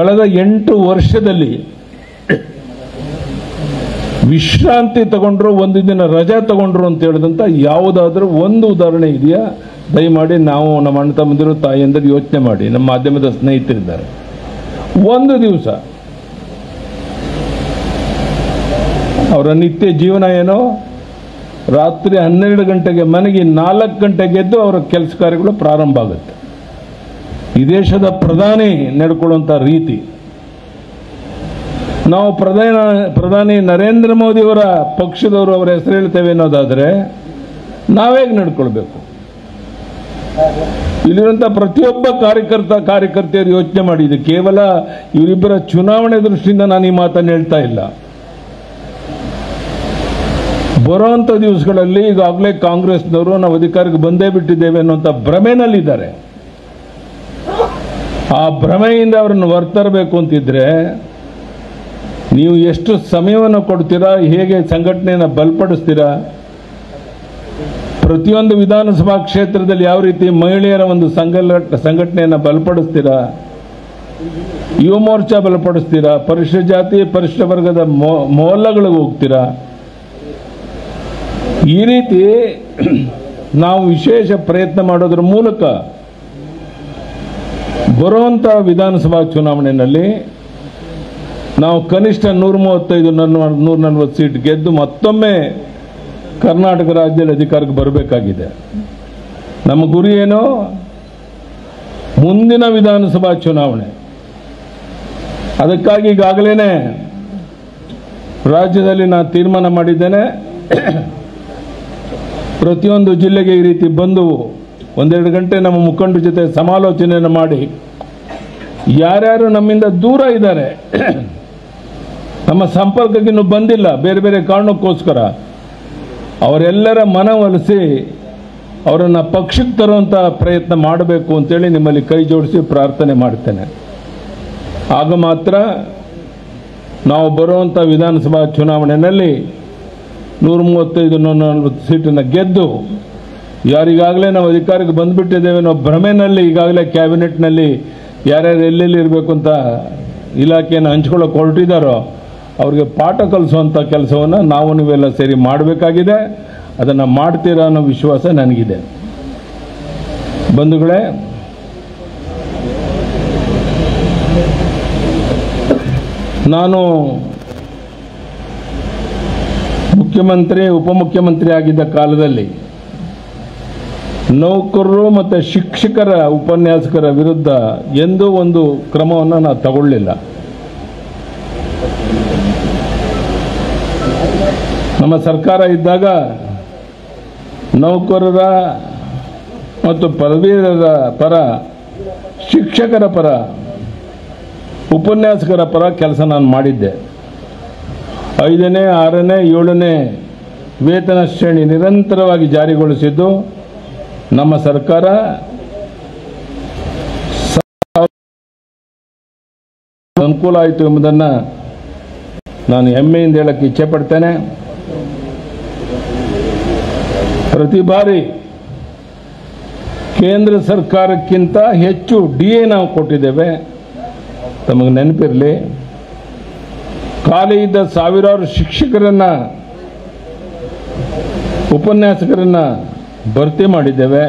ಕಳೆದ ಎಂಟು ವರ್ಷದಲ್ಲಿ ವಿಶ್ರಾಂತಿ ತಗೊಂಡ್ರು ಒಂದು ದಿನ ರಜಾ ತಗೊಂಡ್ರು ಅಂತ ಹೇಳಿದಂತ ಯಾವುದಾದ್ರೂ ಒಂದು ಉದಾಹರಣೆ ಇದೆಯಾ ದಯಮಾಡಿ ನಾವು ನಮ್ಮ ಅಣ್ಣ ತಮ್ಮಂದಿರು ತಾಯಿಯಂದಿರು ಯೋಚನೆ ಮಾಡಿ ನಮ್ಮ ಮಾಧ್ಯಮದ ಸ್ನೇಹಿತರಿದ್ದಾರೆ ಒಂದು ದಿವಸ ಅವರ ನಿತ್ಯ ಜೀವನ ಏನೋ ರಾತ್ರಿ ಹನ್ನೆರಡು ಗಂಟೆಗೆ ಮನೆಗೆ ನಾಲ್ಕು ಗಂಟೆಗೆ ಎದ್ದು ಅವರ ಕೆಲಸ ಕಾರ್ಯಗಳು ಪ್ರಾರಂಭ ಆಗುತ್ತೆ ಈ ದೇಶದ ಪ್ರಧಾನಿ ನಡ್ಕೊಳ್ಳುವಂಥ ರೀತಿ ನಾವು ಪ್ರಧಾನ ಪ್ರಧಾನಿ ನರೇಂದ್ರ ಮೋದಿಯವರ ಪಕ್ಷದವರು ಅವರ ಹೆಸರು ಹೇಳ್ತೇವೆ ಅನ್ನೋದಾದರೆ ನಾವೇಗೆ ನಡ್ಕೊಳ್ಬೇಕು ಇಲ್ಲಿರುವಂಥ ಪ್ರತಿಯೊಬ್ಬ ಕಾರ್ಯಕರ್ತ ಕಾರ್ಯಕರ್ತೆಯರು ಯೋಚನೆ ಮಾಡಿ ಇದು ಕೇವಲ ಇವರಿಬ್ಬರ ಚುನಾವಣೆ ದೃಷ್ಟಿಯಿಂದ ನಾನು ಈ ಮಾತನ್ನು ಹೇಳ್ತಾ ಇಲ್ಲ ಬರುವಂಥ ದಿವಸಗಳಲ್ಲಿ ಈಗಾಗಲೇ ಕಾಂಗ್ರೆಸ್ನವರು ನಾವು ಅಧಿಕಾರಕ್ಕೆ ಬಂದೇ ಬಿಟ್ಟಿದ್ದೇವೆ ಅನ್ನುವಂಥ ಭ್ರಮೆನಲ್ಲಿದ್ದಾರೆ ಆ ಭ್ರಮೆಯಿಂದ ಅವರನ್ನು ಹೊರ್ತರಬೇಕು ಅಂತಿದ್ರೆ ನೀವು ಎಷ್ಟು ಸಮಯವನ್ನು ಕೊಡ್ತೀರಾ ಹೇಗೆ ಸಂಘಟನೆಯನ್ನು ಬಲಪಡಿಸ್ತೀರಾ ಪ್ರತಿಯೊಂದು ವಿಧಾನಸಭಾ ಕ್ಷೇತ್ರದಲ್ಲಿ ಯಾವ ರೀತಿ ಮಹಿಳೆಯರ ಒಂದು ಸಂಘ ಸಂಘಟನೆಯನ್ನು ಬಲಪಡಿಸ್ತೀರಾ ಯುವ ಮೋರ್ಚಾ ಬಲಪಡಿಸ್ತೀರಾ ಪರಿಶಿಷ್ಟ ಜಾತಿ ಪರಿಶಿಷ್ಟ ವರ್ಗದ ಮೊ- ಮೊಹಲ್ಲಗಳಿಗೆ ಹೋಗ್ತೀರಾ ಈ ರೀತಿ ನಾವು ವಿಶೇಷ ಪ್ರಯತ್ನ ಮಾಡೋದ್ರ ಮೂಲಕ ಬರುವಂಥ ವಿಧಾನಸಭಾ ಚುನಾವಣೆಯಲ್ಲಿ ನಾವು ಕನಿಷ್ಠ ನೂರ ಮೂವತ್ತೈದು ನೂರ ನಲ್ವತ್ತು ಸೀಟ್ ಗೆದ್ದು ಮತ್ತೊಮ್ಮೆ ಕರ್ನಾಟಕ ರಾಜ್ಯದಲ್ಲಿ ಅಧಿಕಾರಕ್ಕೆ ಬರಬೇಕಾಗಿದೆ ನಮ್ಮ ಗುರಿ ಏನು ಮುಂದಿನ ವಿಧಾನಸಭಾ ಚುನಾವಣೆ ಅದಕ್ಕಾಗಿ ಈಗಾಗಲೇ ರಾಜ್ಯದಲ್ಲಿ ನಾನು ತೀರ್ಮಾನ ಮಾಡಿದ್ದೇನೆ ಪ್ರತಿಯೊಂದು ಜಿಲ್ಲೆಗೆ ಈ ರೀತಿ ಬಂದು ಒಂದೆರಡು ಗಂಟೆ ನಮ್ಮ ಮುಖಂಡರ ಜೊತೆ ಸಮಾಲೋಚನೆಯನ್ನು ಮಾಡಿ ಯಾರ್ಯಾರು ನಮ್ಮಿಂದ ದೂರ ಇದ್ದಾರೆ ನಮ್ಮ ಸಂಪರ್ಕಕ್ಕೆ ಇನ್ನೂ ಬಂದಿಲ್ಲ ಬೇರೆ ಬೇರೆ ಕಾರಣಕ್ಕೋಸ್ಕರ ಅವರೆಲ್ಲರ ಮನವೊಲಿಸಿ ಅವರನ್ನು ಪಕ್ಷಕ್ಕೆ ತರುವಂಥ ಪ್ರಯತ್ನ ಮಾಡಬೇಕು ಅಂತೇಳಿ ನಿಮ್ಮಲ್ಲಿ ಕೈ ಜೋಡಿಸಿ ಪ್ರಾರ್ಥನೆ ಮಾಡ್ತೇನೆ ಆಗ ಮಾತ್ರ ನಾವು ಬರುವಂಥ ವಿಧಾನಸಭಾ ಚುನಾವಣೆಯಲ್ಲಿ ನೂರ ಮೂವತ್ತೈದು ನೂರ ನಲವತ್ತು ಸೀಟನ್ನು ಗೆದ್ದು ಯಾರಿಗಾಗಲೇ ನಾವು ಅಧಿಕಾರಕ್ಕೆ ಬಂದುಬಿಟ್ಟಿದ್ದೇವೆ ಅನ್ನೋ ಭ್ರಮೆನಲ್ಲಿ ಈಗಾಗಲೇ ಕ್ಯಾಬಿನೆಟ್ನಲ್ಲಿ ಯಾರ್ಯಾರು ಎಲ್ಲೆಲ್ಲಿ ಇರಬೇಕು ಅಂತ ಇಲಾಖೆಯನ್ನು ಹಂಚ್ಕೊಳ್ಳೋಕೆ ಹೊರಟಿದ್ದಾರೋ ಅವ್ರಿಗೆ ಪಾಠ ಕಲಿಸುವಂಥ ಕೆಲಸವನ್ನು ನಾವು ನೀವೆಲ್ಲ ಸೇರಿ ಮಾಡಬೇಕಾಗಿದೆ ಅದನ್ನು ಮಾಡ್ತೀರಾ ಅನ್ನೋ ವಿಶ್ವಾಸ ನನಗಿದೆ ಬಂಧುಗಳೇ ನಾನು ಮುಖ್ಯಮಂತ್ರಿ ಉಪಮುಖ್ಯಮಂತ್ರಿ ಆಗಿದ್ದ ಕಾಲದಲ್ಲಿ ನೌಕರರು ಮತ್ತು ಶಿಕ್ಷಕರ ಉಪನ್ಯಾಸಕರ ವಿರುದ್ಧ ಎಂದೂ ಒಂದು ಕ್ರಮವನ್ನು ನಾನು ತಗೊಳ್ಳಿಲ್ಲ ನಮ್ಮ ಸರ್ಕಾರ ಇದ್ದಾಗ ನೌಕರರ ಮತ್ತು ಪದವೀಧರರ ಪರ ಶಿಕ್ಷಕರ ಪರ ಉಪನ್ಯಾಸಕರ ಪರ ಕೆಲಸ ನಾನು ಮಾಡಿದ್ದೆ ಐದನೇ ಆರನೇ ಏಳನೇ ವೇತನ ಶ್ರೇಣಿ ನಿರಂತರವಾಗಿ ಜಾರಿಗೊಳಿಸಿದ್ದು ನಮ್ಮ ಸರ್ಕಾರ ಅನುಕೂಲ ಆಯಿತು ಎಂಬುದನ್ನು ನಾನು ಹೆಮ್ಮೆಯಿಂದ ಹೇಳಕ್ಕೆ ಇಚ್ಛೆ ಪಡ್ತೇನೆ ಪ್ರತಿ ಬಾರಿ ಕೇಂದ್ರ ಸರ್ಕಾರಕ್ಕಿಂತ ಹೆಚ್ಚು ಡಿ ಎ ನಾವು ಕೊಟ್ಟಿದ್ದೇವೆ ತಮಗೆ ನೆನಪಿರಲಿ ಖಾಲಿ ಇದ್ದ ಸಾವಿರಾರು ಶಿಕ್ಷಕರನ್ನ ಉಪನ್ಯಾಸಕರನ್ನ ಭರ್ತಿ ಮಾಡಿದ್ದೇವೆ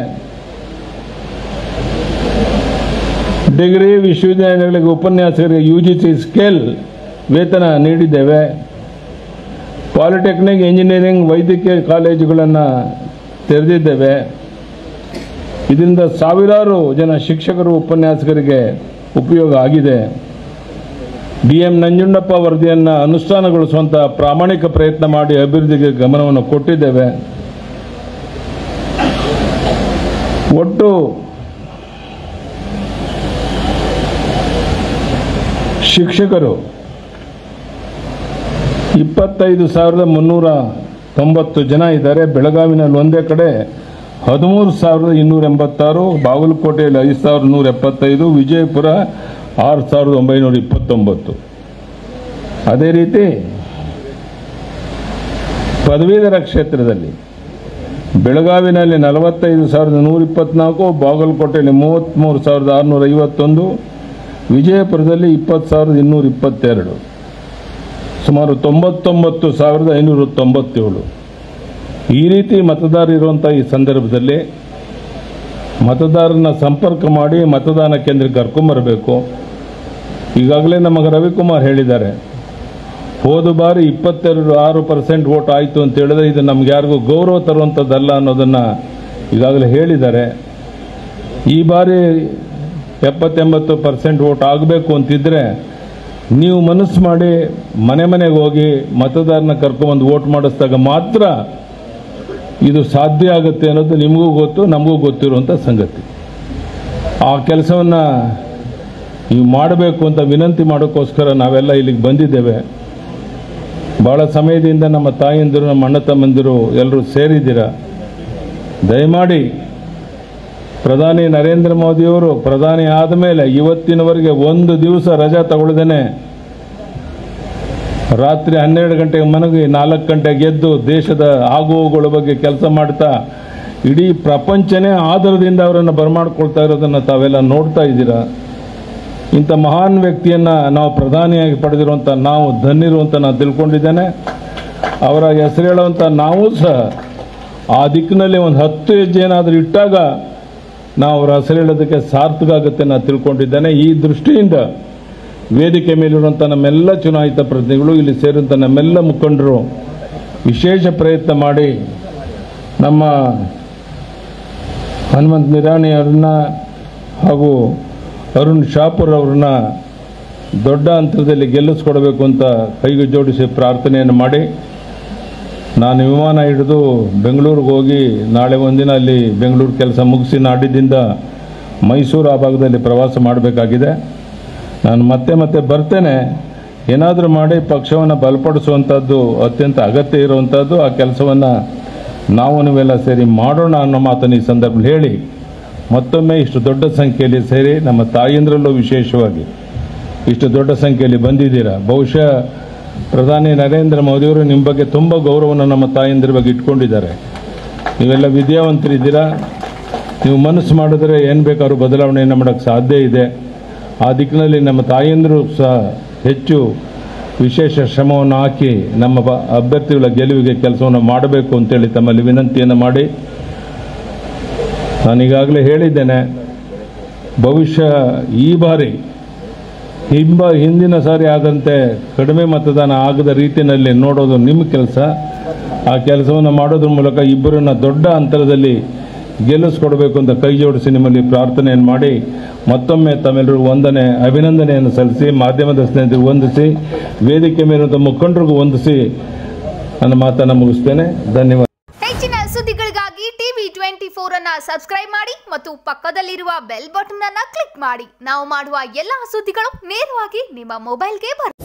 ಡಿಗ್ರಿ ವಿಶ್ವವಿದ್ಯಾಲಯಗಳಿಗೆ ಉಪನ್ಯಾಸಕರಿಗೆ ಯು ಜಿ ಸಿ ಸ್ಕೇಲ್ ವೇತನ ನೀಡಿದ್ದೇವೆ ಪಾಲಿಟೆಕ್ನಿಕ್ ಇಂಜಿನಿಯರಿಂಗ್ ವೈದ್ಯಕೀಯ ಕಾಲೇಜುಗಳನ್ನು ತೆರೆದಿದ್ದೇವೆ ಇದರಿಂದ ಸಾವಿರಾರು ಜನ ಶಿಕ್ಷಕರು ಉಪನ್ಯಾಸಕರಿಗೆ ಉಪಯೋಗ ಆಗಿದೆ ಡಿ ಎಂ ನಂಜುಂಡಪ್ಪ ವರದಿಯನ್ನು ಅನುಷ್ಠಾನಗೊಳಿಸುವಂಥ ಪ್ರಾಮಾಣಿಕ ಪ್ರಯತ್ನ ಮಾಡಿ ಅಭಿವೃದ್ಧಿಗೆ ಗಮನವನ್ನು ಕೊಟ್ಟಿದ್ದೇವೆ ಒಟ್ಟು ಶಿಕ್ಷಕರು ಇಪ್ಪತ್ತೈದು ಸಾವಿರದ ಮುನ್ನೂರ ತೊಂಬತ್ತು ಜನ ಇದ್ದಾರೆ ಬೆಳಗಾವಿನಲ್ಲಿ ಒಂದೇ ಕಡೆ ಹದಿಮೂರು ಸಾವಿರದ ಇನ್ನೂರ ಎಂಬತ್ತಾರು ಬಾಗಲಕೋಟೆಯಲ್ಲಿ ಐದು ಸಾವಿರದ ನೂರ ಎಪ್ಪತ್ತೈದು ವಿಜಯಪುರ ಆರು ಸಾವಿರದ ಒಂಬೈನೂರ ಇಪ್ಪತ್ತೊಂಬತ್ತು ಅದೇ ರೀತಿ ಪದವೀಧರ ಕ್ಷೇತ್ರದಲ್ಲಿ ಬೆಳಗಾವಿನಲ್ಲಿ ನಲವತ್ತೈದು ಸಾವಿರದ ನೂರ ಇಪ್ಪತ್ನಾಲ್ಕು ಬಾಗಲಕೋಟೆಯಲ್ಲಿ ಮೂವತ್ತ್ಮೂರು ಸಾವಿರದ ಆರುನೂರ ಐವತ್ತೊಂದು ವಿಜಯಪುರದಲ್ಲಿ ಇಪ್ಪತ್ತು ಸಾವಿರದ ಇನ್ನೂರ ಇಪ್ಪತ್ತೆರಡು ಸುಮಾರು ತೊಂಬತ್ತೊಂಬತ್ತು ಸಾವಿರದ ಐನೂರ ತೊಂಬತ್ತೇಳು ಈ ರೀತಿ ಮತದಾರ ಇರುವಂಥ ಈ ಸಂದರ್ಭದಲ್ಲಿ ಮತದಾರನ ಸಂಪರ್ಕ ಮಾಡಿ ಮತದಾನ ಕೇಂದ್ರಕ್ಕೆ ಕರ್ಕೊಂಬರಬೇಕು ಈಗಾಗಲೇ ನಮಗೆ ರವಿಕುಮಾರ್ ಹೇಳಿದ್ದಾರೆ ಹೋದ ಬಾರಿ ಇಪ್ಪತ್ತೆರಡು ಆರು ಪರ್ಸೆಂಟ್ ವೋಟ್ ಆಯಿತು ಅಂತ ಹೇಳಿದ್ರೆ ಇದು ನಮ್ಗೆ ಯಾರಿಗೂ ಗೌರವ ತರುವಂಥದ್ದಲ್ಲ ಅನ್ನೋದನ್ನು ಈಗಾಗಲೇ ಹೇಳಿದ್ದಾರೆ ಈ ಬಾರಿ ಎಪ್ಪತ್ತೆಂಬತ್ತು ಪರ್ಸೆಂಟ್ ವೋಟ್ ಆಗಬೇಕು ಅಂತಿದ್ರೆ ನೀವು ಮನಸ್ಸು ಮಾಡಿ ಮನೆ ಮನೆಗೆ ಹೋಗಿ ಮತದಾರನ ಕರ್ಕೊಂಬಂದು ವೋಟ್ ಮಾಡಿಸಿದಾಗ ಮಾತ್ರ ಇದು ಸಾಧ್ಯ ಆಗುತ್ತೆ ಅನ್ನೋದು ನಿಮಗೂ ಗೊತ್ತು ನಮಗೂ ಗೊತ್ತಿರುವಂಥ ಸಂಗತಿ ಆ ಕೆಲಸವನ್ನು ನೀವು ಮಾಡಬೇಕು ಅಂತ ವಿನಂತಿ ಮಾಡೋಕ್ಕೋಸ್ಕರ ನಾವೆಲ್ಲ ಇಲ್ಲಿಗೆ ಬಂದಿದ್ದೇವೆ ಭಾಳ ಸಮಯದಿಂದ ನಮ್ಮ ತಾಯಂದಿರು ನಮ್ಮ ಅಣ್ಣ ತಮ್ಮಂದಿರು ಎಲ್ಲರೂ ಸೇರಿದ್ದೀರ ದಯಮಾಡಿ ಪ್ರಧಾನಿ ನರೇಂದ್ರ ಮೋದಿಯವರು ಪ್ರಧಾನಿ ಆದಮೇಲೆ ಇವತ್ತಿನವರೆಗೆ ಒಂದು ದಿವಸ ರಜಾ ತಗೊಳ್ದೇನೆ ರಾತ್ರಿ ಹನ್ನೆರಡು ಗಂಟೆಗೆ ಮನಗಿ ನಾಲ್ಕು ಗಂಟೆಗೆ ಎದ್ದು ದೇಶದ ಆಗುಹೋಗುಗಳ ಬಗ್ಗೆ ಕೆಲಸ ಮಾಡ್ತಾ ಇಡೀ ಪ್ರಪಂಚನೇ ಆಧಾರದಿಂದ ಅವರನ್ನು ಬರಮಾಡ್ಕೊಳ್ತಾ ಇರೋದನ್ನು ತಾವೆಲ್ಲ ನೋಡ್ತಾ ಇದ್ದೀರಾ ಇಂಥ ಮಹಾನ್ ವ್ಯಕ್ತಿಯನ್ನು ನಾವು ಪ್ರಧಾನಿಯಾಗಿ ಪಡೆದಿರುವಂಥ ನಾವು ಧನ್ಯರು ಅಂತ ನಾನು ತಿಳ್ಕೊಂಡಿದ್ದೇನೆ ಅವರ ಹೆಸರು ಹೇಳುವಂಥ ನಾವು ಸಹ ಆ ದಿಕ್ಕಿನಲ್ಲಿ ಒಂದು ಹತ್ತು ಹೆಜ್ಜೆ ಏನಾದರೂ ಇಟ್ಟಾಗ ನಾವು ಅವರ ಹೆಸರು ಹೇಳೋದಕ್ಕೆ ಸಾರ್ಥಕ ಆಗುತ್ತೆ ನಾನು ತಿಳ್ಕೊಂಡಿದ್ದೇನೆ ಈ ದೃಷ್ಟಿಯಿಂದ ವೇದಿಕೆ ಮೇಲಿರುವಂಥ ನಮ್ಮೆಲ್ಲ ಚುನಾಯಿತ ಪ್ರತಿನಿಧಿಗಳು ಇಲ್ಲಿ ಸೇರಿದಂಥ ನಮ್ಮೆಲ್ಲ ಮುಖಂಡರು ವಿಶೇಷ ಪ್ರಯತ್ನ ಮಾಡಿ ನಮ್ಮ ಹನುಮಂತ್ ನಿರಾಣಿ ಅವ್ರನ್ನ ಹಾಗೂ ಅರುಣ್ ಶಾಪುರ್ ಅವ್ರನ್ನ ದೊಡ್ಡ ಅಂತರದಲ್ಲಿ ಗೆಲ್ಲಿಸ್ಕೊಡ್ಬೇಕು ಅಂತ ಕೈಗೆ ಜೋಡಿಸಿ ಪ್ರಾರ್ಥನೆಯನ್ನು ಮಾಡಿ ನಾನು ವಿಮಾನ ಹಿಡಿದು ಬೆಂಗಳೂರಿಗೆ ಹೋಗಿ ನಾಳೆ ಒಂದಿನ ಅಲ್ಲಿ ಬೆಂಗಳೂರು ಕೆಲಸ ಮುಗಿಸಿ ನಾಡಿದ್ದಿಂದ ಮೈಸೂರು ಆ ಭಾಗದಲ್ಲಿ ಪ್ರವಾಸ ಮಾಡಬೇಕಾಗಿದೆ ನಾನು ಮತ್ತೆ ಮತ್ತೆ ಬರ್ತೇನೆ ಏನಾದರೂ ಮಾಡಿ ಪಕ್ಷವನ್ನು ಬಲಪಡಿಸುವಂಥದ್ದು ಅತ್ಯಂತ ಅಗತ್ಯ ಇರುವಂಥದ್ದು ಆ ಕೆಲಸವನ್ನು ನಾವು ನೀವೆಲ್ಲ ಸೇರಿ ಮಾಡೋಣ ಅನ್ನೋ ಮಾತನ್ನು ಈ ಸಂದರ್ಭದಲ್ಲಿ ಹೇಳಿ ಮತ್ತೊಮ್ಮೆ ಇಷ್ಟು ದೊಡ್ಡ ಸಂಖ್ಯೆಯಲ್ಲಿ ಸೇರಿ ನಮ್ಮ ತಾಯಂದ್ರಲ್ಲೂ ವಿಶೇಷವಾಗಿ ಇಷ್ಟು ದೊಡ್ಡ ಸಂಖ್ಯೆಯಲ್ಲಿ ಬಂದಿದ್ದೀರಾ ಬಹುಶಃ ಪ್ರಧಾನಿ ನರೇಂದ್ರ ಮೋದಿಯವರು ನಿಮ್ಮ ಬಗ್ಗೆ ತುಂಬ ಗೌರವವನ್ನು ನಮ್ಮ ತಾಯಂದಿರ ಬಗ್ಗೆ ಇಟ್ಕೊಂಡಿದ್ದಾರೆ ನೀವೆಲ್ಲ ವಿದ್ಯಾವಂತರಿದ್ದೀರಾ ನೀವು ಮನಸ್ಸು ಮಾಡಿದ್ರೆ ಏನು ಬೇಕಾದ್ರೂ ಬದಲಾವಣೆಯನ್ನು ಮಾಡೋಕ್ಕೆ ಸಾಧ್ಯ ಇದೆ ಆ ದಿಕ್ಕಿನಲ್ಲಿ ನಮ್ಮ ತಾಯಂದಿರು ಸಹ ಹೆಚ್ಚು ವಿಶೇಷ ಶ್ರಮವನ್ನು ಹಾಕಿ ನಮ್ಮ ಬ- ಅಭ್ಯರ್ಥಿಗಳ ಗೆಲುವಿಗೆ ಕೆಲಸವನ್ನು ಮಾಡಬೇಕು ಅಂತೇಳಿ ತಮ್ಮಲ್ಲಿ ವಿನಂತಿಯನ್ನು ಮಾಡಿ ನಾನೀಗಾಗಲೇ ಹೇಳಿದ್ದೇನೆ ಭವಿಷ್ಯ ಈ ಬಾರಿ ಹಿಂಬ ಹಿಂದಿನ ಸಾರಿ ಆದಂತೆ ಕಡಿಮೆ ಮತದಾನ ಆಗದ ರೀತಿಯಲ್ಲಿ ನೋಡೋದು ನಿಮ್ಮ ಕೆಲಸ ಆ ಕೆಲಸವನ್ನು ಮಾಡೋದ್ರ ಮೂಲಕ ಇಬ್ಬರನ್ನ ದೊಡ್ಡ ಅಂತರದಲ್ಲಿ ಗೆಲ್ಲಿಸ್ಕೊಡ್ಬೇಕು ಅಂತ ಕೈ ಜೋಡಿಸಿ ನಿಮ್ಮಲ್ಲಿ ಪ್ರಾರ್ಥನೆಯನ್ನು ಮಾಡಿ ಮತ್ತೊಮ್ಮೆ ತಮ್ಮೆಲ್ಲರಿಗೂ ವಂದನೆ ಅಭಿನಂದನೆಯನ್ನು ಸಲ್ಲಿಸಿ ಮಾಧ್ಯಮದ ಸ್ನೇಹಿತರಿಗೆ ವಂದಿಸಿ ವೇದಿಕೆ ಮೇಲಿರುವಂಥ ಮುಖಂಡರಿಗೂ ವಂದಿಸಿ ನನ್ನ ಮಾತನ್ನು ಮುಗಿಸ್ತೇನೆ ಧನ್ಯವಾದ ಹೆಚ್ಚಿನ ಸುದ್ದಿಗಳಿಗಾಗಿ ಟಿವಿ ಟ್ವೆಂಟಿ ಫೋರ್ ಅನ್ನ ಸಬ್ಸ್ಕ್ರೈಬ್ ಮಾಡಿ ಮತ್ತು ಪಕ್ಕದಲ್ಲಿರುವ ಬೆಲ್ ಬಟನ್ ಅನ್ನ ಕ್ಲಿಕ್ ಮಾಡಿ ನಾವು ಮಾಡುವ ಎಲ್ಲಾ ಸುದ್ದಿಗಳು ನೇರವಾಗಿ ನಿಮ್ಮ ಮೊಬೈಲ್ಗೆ ಬರುತ್ತೆ